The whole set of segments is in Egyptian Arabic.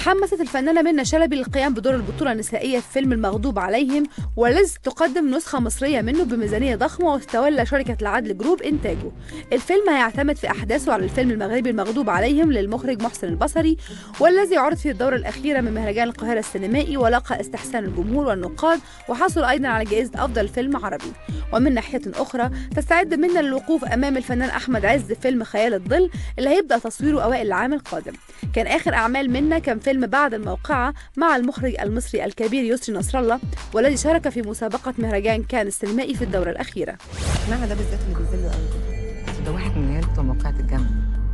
تحمست الفنانة منى شلبي للقيام بدور البطولة النسائية في فيلم المغضوب عليهم والذي تقدم نسخة مصرية منه بميزانية ضخمة وتتولى شركة العدل جروب إنتاجه. الفيلم هيعتمد في أحداثه على الفيلم المغربي المغضوب عليهم للمخرج محسن البصري والذي عرض في الدورة الأخيرة من مهرجان القاهرة السينمائي ولقى استحسان الجمهور والنقاد وحصل أيضا على جائزة أفضل فيلم عربي. ومن ناحية أخرى تستعد منى للوقوف أمام الفنان أحمد عز في فيلم خيال الظل اللي هيبدأ تصويره أوائل العام القادم. كان آخر أعمال منى كان فيلم بعد الموقعة مع المخرج المصري الكبير يسري نصر الله والذي شارك في مسابقة مهرجان كان السينمائي في الدورة الأخيرة اشمعنى ده بالذات اللي بيذله قوي ده واحد من العيال بتوع موقعة الجامعة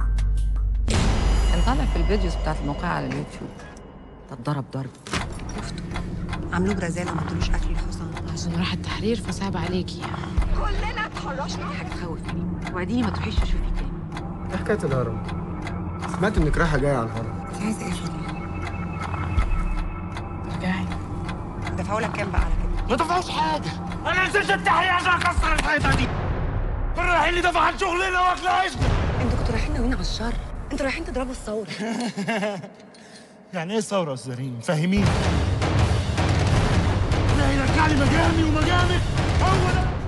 كان طالع في الفيديوز بتاعت الموقعة على اليوتيوب ده اتضرب ضرب شفته عملوه برزاله ما ادولوش اكل الحصان عشان راح التحرير فصعب عليكي حاجة تخوفني وبعدين ما تروحيش تشوفي تاني ايه حكايه الهرم؟ سمعت انك رايحه جايه على الهرم انت عايزه ايه فاضل ارجعي دفعوا لك كام بقى على كده ما دفعوش حاجة أنا نزلت التحرير عشان أكسر الحيطة دي الرايحين اللي دفع عن شغلنا واكل عيشنا انتوا كنتوا رايحين ناويين على الشر انتوا رايحين تضربوا الثوره يعني إيه ثورة يا أستاذ ريم؟ فاهمين؟ ده هيرجع لي مجامي ومجامك هو ده